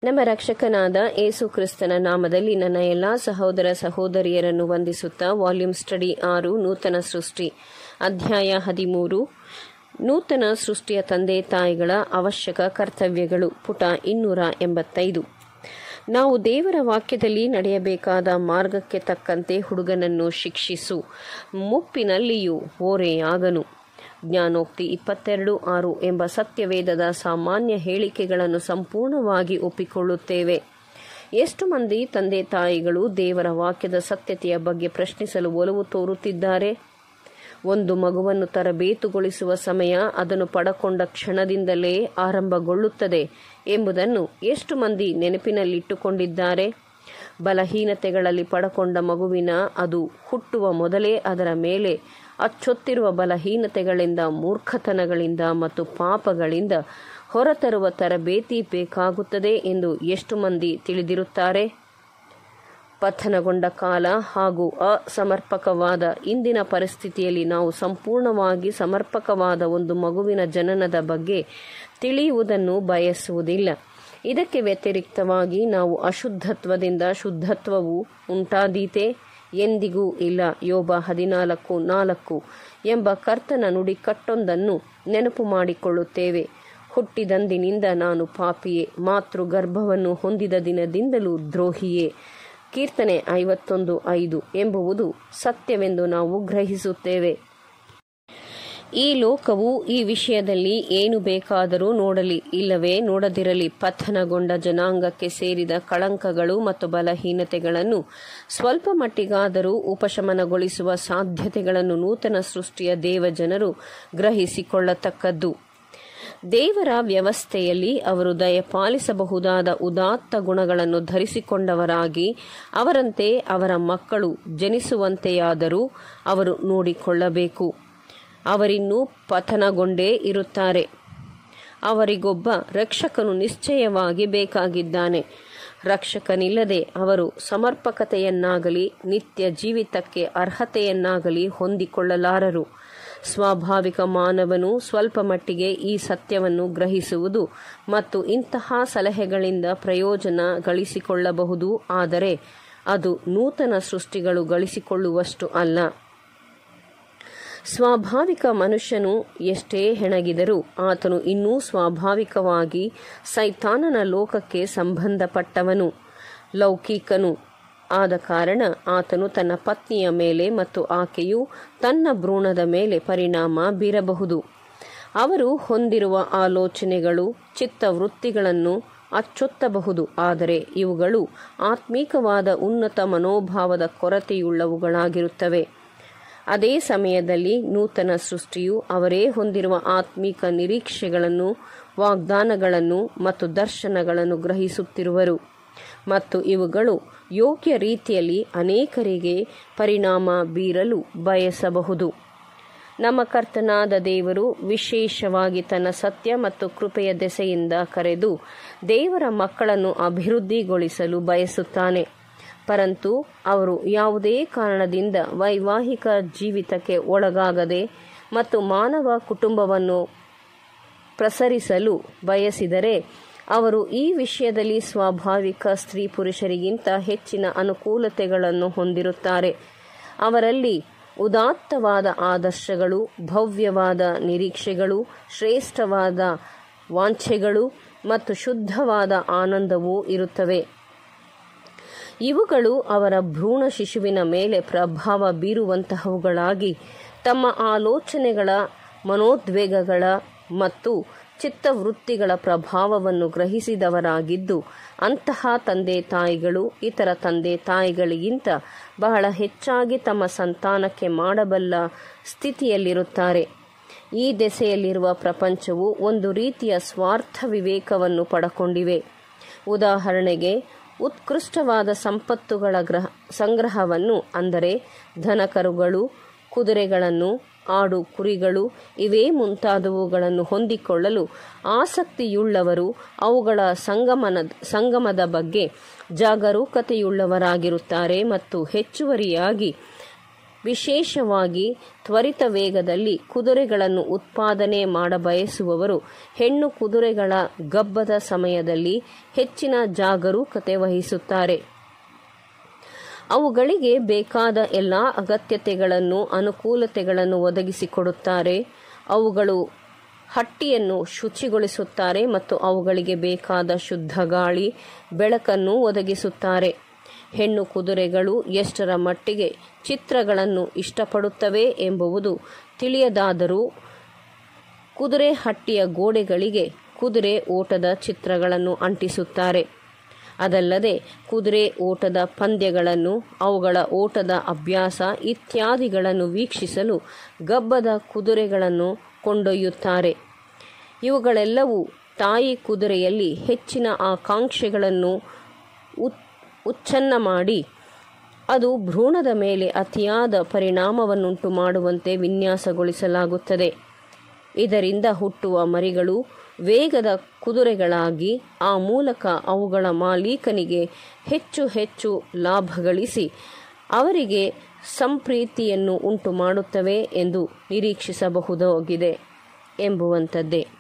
ನಮ್ಮ ರಕ್ಷಕನಾದ ಏಸು ಕ್ರಿಸ್ತನ ನಾಮದಲ್ಲಿ ನನ್ನ ಎಲ್ಲಾ ಸಹೋದರ ಸಹೋದರಿಯರನ್ನು ವಂದಿಸುತ್ತಾ ವಾಲ್ಯೂಮ್ ಸ್ಟಡಿ ಆರು ನೂತನ ಸೃಷ್ಟಿ ಅಧ್ಯಾಯ ಹದಿಮೂರು ನೂತನ ಸೃಷ್ಟಿಯ ತಂದೆ ತಾಯಿಗಳ ಅವಶ್ಯಕ ಕರ್ತವ್ಯಗಳು ಪುಟ ಇನ್ನೂರ ಎಂಬತ್ತೈದು ನಾವು ದೇವರ ವಾಕ್ಯದಲ್ಲಿ ನಡೆಯಬೇಕಾದ ಮಾರ್ಗಕ್ಕೆ ತಕ್ಕಂತೆ ಹುಡುಗನನ್ನು ಶಿಕ್ಷಿಸು ಮುಪ್ಪಿನಲ್ಲಿಯೂ ಓರೆಯಾಗನು ಜ್ಞಾನೋಕ್ತಿ ಇಪ್ಪತ್ತೆರಡು ಆರು ಎಂಬ ಸತ್ಯವೇದದ ಸಾಮಾನ್ಯ ಹೇಳಿಕೆಗಳನ್ನು ಸಂಪೂರ್ಣವಾಗಿ ಒಪ್ಪಿಕೊಳ್ಳುತ್ತೇವೆ ಎಷ್ಟು ಮಂದಿ ತಂದೆ ತಾಯಿಗಳು ದೇವರ ವಾಕ್ಯದ ಸತ್ಯತೆಯ ಬಗ್ಗೆ ಪ್ರಶ್ನಿಸಲು ಒಲವು ತೋರುತ್ತಿದ್ದಾರೆ ಒಂದು ಮಗುವನ್ನು ತರಬೇತುಗೊಳಿಸುವ ಸಮಯ ಅದನ್ನು ಪಡಕೊಂಡ ಕ್ಷಣದಿಂದಲೇ ಆರಂಭಗೊಳ್ಳುತ್ತದೆ ಎಂಬುದನ್ನು ಎಷ್ಟು ಮಂದಿ ನೆನಪಿನಲ್ಲಿಟ್ಟುಕೊಂಡಿದ್ದಾರೆ ಬಲಹೀನತೆಗಳಲ್ಲಿ ಪಡಕೊಂಡ ಮಗುವಿನ ಅದು ಹುಟ್ಟುವ ಮೊದಲೇ ಅದರ ಮೇಲೆ ಅಚ್ಚೊತ್ತಿರುವ ಬಲಹೀನತೆಗಳಿಂದ ಮೂರ್ಖತನಗಳಿಂದ ಮತ್ತು ಪಾಪಗಳಿಂದ ಹೊರತರುವ ತರಬೇತಿ ಬೇಕಾಗುತ್ತದೆ ಎಂದು ಎಷ್ಟು ಮಂದಿ ತಿಳಿದಿರುತ್ತಾರೆ ಪತನಗೊಂಡ ಕಾಲ ಹಾಗೂ ಅಸಮರ್ಪಕವಾದ ಇಂದಿನ ಪರಿಸ್ಥಿತಿಯಲ್ಲಿ ನಾವು ಸಂಪೂರ್ಣವಾಗಿ ಸಮರ್ಪಕವಾದ ಒಂದು ಮಗುವಿನ ಜನನದ ಬಗ್ಗೆ ತಿಳಿಯುವುದನ್ನು ಬಯಸುವುದಿಲ್ಲ ಇದಕ್ಕೆ ವ್ಯತಿರಿಕ್ತವಾಗಿ ನಾವು ಅಶುದ್ಧತ್ವದಿಂದ ಶುದ್ಧತ್ವವು ಉಂಟಾದೀತೆ ಎಂದಿಗೂ ಇಲ್ಲ ಯೋಬ ಹದಿನಾಲ್ಕು ನಾಲ್ಕು ಎಂಬ ಕರ್ತನ ನುಡಿ ಕಟ್ಟೊಂದನ್ನು ನೆನಪು ಮಾಡಿಕೊಳ್ಳುತ್ತೇವೆ ಹುಟ್ಟಿದಂದಿನಿಂದ ನಾನು ಪಾಪಿಯೇ ಮಾತೃ ಗರ್ಭವನ್ನು ಹೊಂದಿದ ದಿನದಿಂದಲೂ ದ್ರೋಹಿಯೇ ಕೀರ್ತನೆ ಐವತ್ತೊಂದು ಐದು ಎಂಬುವುದು ಸತ್ಯವೆಂದು ನಾವು ಗ್ರಹಿಸುತ್ತೇವೆ ಈ ಲೋಕವು ಈ ವಿಷಯದಲ್ಲಿ ಏನು ಬೇಕಾದರೂ ನೋಡಲಿ ಇಲ್ಲವೇ ನೋಡದಿರಲಿ ಪತನಗೊಂಡ ಜನಾಂಗಕ್ಕೆ ಸೇರಿದ ಕಳಂಕಗಳು ಮತ್ತು ಬಲಹೀನತೆಗಳನ್ನು ಸ್ವಲ್ಪ ಮಟ್ಟಿಗಾದರೂ ಉಪಶಮನಗೊಳಿಸುವ ಸಾಧ್ಯತೆಗಳನ್ನು ನೂತನ ಸೃಷ್ಟಿಯ ದೇವಜನರು ಗ್ರಹಿಸಿಕೊಳ್ಳತಕ್ಕದ್ದು ದೇವರ ವ್ಯವಸ್ಥೆಯಲ್ಲಿ ಅವರು ದಯಪಾಲಿಸಬಹುದಾದ ಉದಾತ್ತ ಗುಣಗಳನ್ನು ಧರಿಸಿಕೊಂಡವರಾಗಿ ಅವರಂತೆ ಅವರ ಮಕ್ಕಳು ಜನಿಸುವಂತೆಯಾದರೂ ಅವರು ನೋಡಿಕೊಳ್ಳಬೇಕು ಅವರಿನ್ನೂ ಪತನಗೊಂಡೇ ಇರುತ್ತಾರೆ ಅವರಿಗೊಬ್ಬ ರಕ್ಷಕನು ನಿಶ್ಚಯವಾಗಿ ಬೇಕಾಗಿದ್ದಾನೆ ರಕ್ಷಕನಿಲ್ಲದೆ ಅವರು ಸಮರ್ಪಕತೆಯನ್ನಾಗಲಿ ನಿತ್ಯ ಜೀವಿತಕ್ಕೆ ಅರ್ಹತೆಯನ್ನಾಗಲಿ ಹೊಂದಿಕೊಳ್ಳಲಾರರು ಸ್ವಾಭಾವಿಕ ಮಾನವನು ಸ್ವಲ್ಪ ಮಟ್ಟಿಗೆ ಈ ಸತ್ಯವನ್ನು ಗ್ರಹಿಸುವುದು ಮತ್ತು ಇಂತಹ ಸಲಹೆಗಳಿಂದ ಪ್ರಯೋಜನ ಗಳಿಸಿಕೊಳ್ಳಬಹುದು ಆದರೆ ಅದು ನೂತನ ಸೃಷ್ಟಿಗಳು ಗಳಿಸಿಕೊಳ್ಳುವಷ್ಟು ಅಲ್ಲ ಸ್ವಾಭಾವಿಕ ಮನುಷ್ಯನು ಎಷ್ಟೇ ಹೆಣಗಿದರೂ ಆತನು ಇನ್ನೂ ಸ್ವಾಭಾವಿಕವಾಗಿ ಸೈತಾನನ ಲೋಕಕ್ಕೆ ಸಂಬಂಧಪಟ್ಟವನು ಲೌಕಿಕನು ಆದ ಕಾರಣ ಆತನು ತನ್ನ ಪತ್ನಿಯ ಮೇಲೆ ಮತ್ತು ಆಕೆಯು ತನ್ನ ಭ್ರೂಣದ ಮೇಲೆ ಪರಿಣಾಮ ಬೀರಬಹುದು ಅವರು ಹೊಂದಿರುವ ಆಲೋಚನೆಗಳು ಚಿತ್ತವೃತ್ತಿಗಳನ್ನು ಅಚ್ಚೊತ್ತಬಹುದು ಆದರೆ ಇವುಗಳು ಆತ್ಮೀಕವಾದ ಉನ್ನತ ಮನೋಭಾವದ ಕೊರತೆಯುಳ್ಳವುಗಳಾಗಿರುತ್ತವೆ ಅದೇ ಸಮಯದಲ್ಲಿ ನೂತನ ಸೃಷ್ಟಿಯು ಅವರೇ ಹೊಂದಿರುವ ಆತ್ಮೀಕ ನಿರೀಕ್ಷೆಗಳನ್ನು ವಾಗ್ದಾನಗಳನ್ನು ಮತ್ತು ದರ್ಶನಗಳನ್ನು ಗ್ರಹಿಸುತ್ತಿರುವರು ಮತ್ತು ಇವುಗಳು ಯೋಗ್ಯ ರೀತಿಯಲ್ಲಿ ಅನೇಕರಿಗೆ ಪರಿಣಾಮ ಬೀರಲು ಬಯಸಬಹುದು ನಮ್ಮ ಕರ್ತನಾದ ದೇವರು ವಿಶೇಷವಾಗಿ ತನ್ನ ಸತ್ಯ ಮತ್ತು ಕೃಪೆಯ ದೆಸೆಯಿಂದ ಕರೆದು ದೇವರ ಮಕ್ಕಳನ್ನು ಅಭಿವೃದ್ಧಿಗೊಳಿಸಲು ಬಯಸುತ್ತಾನೆ ಪರಂತು ಅವರು ಯಾವುದೇ ಕಾರಣದಿಂದ ವೈವಾಹಿಕ ಜೀವಿತಕ್ಕೆ ಒಳಗಾಗದೆ ಮತ್ತು ಮಾನವ ಕುಟುಂಬವನ್ನು ಪ್ರಸರಿಸಲು ಬಯಸಿದರೆ ಅವರು ಈ ವಿಷಯದಲ್ಲಿ ಸ್ವಾಭಾವಿಕ ಸ್ತ್ರೀ ಪುರುಷರಿಗಿಂತ ಹೆಚ್ಚಿನ ಅನುಕೂಲತೆಗಳನ್ನು ಹೊಂದಿರುತ್ತಾರೆ ಅವರಲ್ಲಿ ಉದಾತ್ತವಾದ ಆದರ್ಶಗಳು ಭವ್ಯವಾದ ನಿರೀಕ್ಷೆಗಳು ಶ್ರೇಷ್ಠವಾದ ವಾಂಛೆಗಳು ಮತ್ತು ಶುದ್ಧವಾದ ಆನಂದವೂ ಇರುತ್ತವೆ ಇವುಗಳು ಅವರ ಭ್ರೂಣ ಶಿಶುವಿನ ಮೇಲೆ ಪ್ರಭಾವ ಬೀರುವಂತಹವುಗಳಾಗಿ ತಮ್ಮ ಆಲೋಚನೆಗಳ ಮನೋದ್ವೇಗಗಳ ಮತ್ತು ಚಿತ್ತವೃತ್ತಿಗಳ ಪ್ರಭಾವವನ್ನು ಗ್ರಹಿಸಿದವರಾಗಿದ್ದು ಅಂತಹ ತಂದೆ ತಾಯಿಗಳು ಇತರ ತಂದೆ ತಾಯಿಗಳಿಗಿಂತ ಬಹಳ ಹೆಚ್ಚಾಗಿ ತಮ್ಮ ಸಂತಾನಕ್ಕೆ ಮಾಡಬಲ್ಲ ಸ್ಥಿತಿಯಲ್ಲಿರುತ್ತಾರೆ ಈ ದೆಸೆಯಲ್ಲಿರುವ ಪ್ರಪಂಚವು ಒಂದು ರೀತಿಯ ಸ್ವಾರ್ಥ ವಿವೇಕವನ್ನು ಪಡಕೊಂಡಿವೆ ಉದಾಹರಣೆಗೆ ಉತ್ಕೃಷ್ಟವಾದ ಸಂಪತ್ತುಗಳ ಗ್ರಹ ಸಂಗ್ರಹವನ್ನು ಅಂದರೆ ದನಕರುಗಳು ಕುದುರೆಗಳನ್ನು ಆಡು ಕುರಿಗಳು ಇವೇ ಮುಂತಾದವುಗಳನ್ನು ಹೊಂದಿಕೊಳ್ಳಲು ಆಸಕ್ತಿಯುಳ್ಳವರು ಅವುಗಳ ಸಂಗಮನ ಸಂಗಮದ ಬಗ್ಗೆ ಜಾಗರೂಕತೆಯುಳ್ಳವರಾಗಿರುತ್ತಾರೆ ಮತ್ತು ಹೆಚ್ಚುವರಿಯಾಗಿ ವಿಶೇಷವಾಗಿ ತ್ವರಿತ ವೇಗದಲ್ಲಿ ಕುದುರೆಗಳನ್ನು ಉತ್ಪಾದನೆ ಮಾಡಬಯಸುವವರು ಹೆಣ್ಣು ಕುದುರೆಗಳ ಗಬ್ಬದ ಸಮಯದಲ್ಲಿ ಹೆಚ್ಚಿನ ಜಾಗರೂಕತೆ ವಹಿಸುತ್ತಾರೆ ಅವುಗಳಿಗೆ ಬೇಕಾದ ಎಲ್ಲ ಅಗತ್ಯತೆಗಳನ್ನು ಅನುಕೂಲತೆಗಳನ್ನು ಒದಗಿಸಿಕೊಡುತ್ತಾರೆ ಅವುಗಳು ಹಟ್ಟಿಯನ್ನು ಶುಚಿಗೊಳಿಸುತ್ತಾರೆ ಮತ್ತು ಅವುಗಳಿಗೆ ಬೇಕಾದ ಶುದ್ಧ ಗಾಳಿ ಬೆಳಕನ್ನು ಒದಗಿಸುತ್ತಾರೆ ಹೆಣ್ಣು ಕುದುರೆಗಳು ಎಷ್ಟರ ಮಟ್ಟಿಗೆ ಚಿತ್ರಗಳನ್ನು ಇಷ್ಟಪಡುತ್ತವೆ ಎಂಬುದು ತಿಳಿಯದಾದರೂ ಕುದುರೆ ಹಟ್ಟಿಯ ಗೋಡೆಗಳಿಗೆ ಕುದುರೆ ಓಟದ ಚಿತ್ರಗಳನ್ನು ಅಂಟಿಸುತ್ತಾರೆ ಅದಲ್ಲದೆ ಕುದುರೆ ಓಟದ ಪಂದ್ಯಗಳನ್ನು ಅವುಗಳ ಓಟದ ಅಭ್ಯಾಸ ಇತ್ಯಾದಿಗಳನ್ನು ವೀಕ್ಷಿಸಲು ಗಬ್ಬದ ಕುದುರೆಗಳನ್ನು ಕೊಂಡೊಯ್ಯುತ್ತಾರೆ ಇವುಗಳೆಲ್ಲವೂ ತಾಯಿ ಕುದುರೆಯಲ್ಲಿ ಹೆಚ್ಚಿನ ಆಕಾಂಕ್ಷೆಗಳನ್ನು ಉಚ್ಚನ್ನ ಮಾಡಿ ಅದು ಭ್ರೂಣದ ಮೇಲೆ ಅತಿಯಾದ ಪರಿಣಾಮವನ್ನುಂಟು ಮಾಡುವಂತೆ ವಿನ್ಯಾಸಗೊಳಿಸಲಾಗುತ್ತದೆ ಇದರಿಂದ ಹುಟ್ಟುವ ಮರಿಗಳು ವೇಗದ ಕುದುರೆಗಳಾಗಿ ಆ ಮೂಲಕ ಅವುಗಳ ಮಾಲೀಕನಿಗೆ ಹೆಚ್ಚು ಹೆಚ್ಚು ಲಾಭ ಗಳಿಸಿ ಅವರಿಗೆ ಸಂಪ್ರೀತಿಯನ್ನು ಉಂಟು ಮಾಡುತ್ತವೆ ಎಂದು ನಿರೀಕ್ಷಿಸಬಹುದಾಗಿದೆ ಎಂಬುವಂಥದ್ದೇ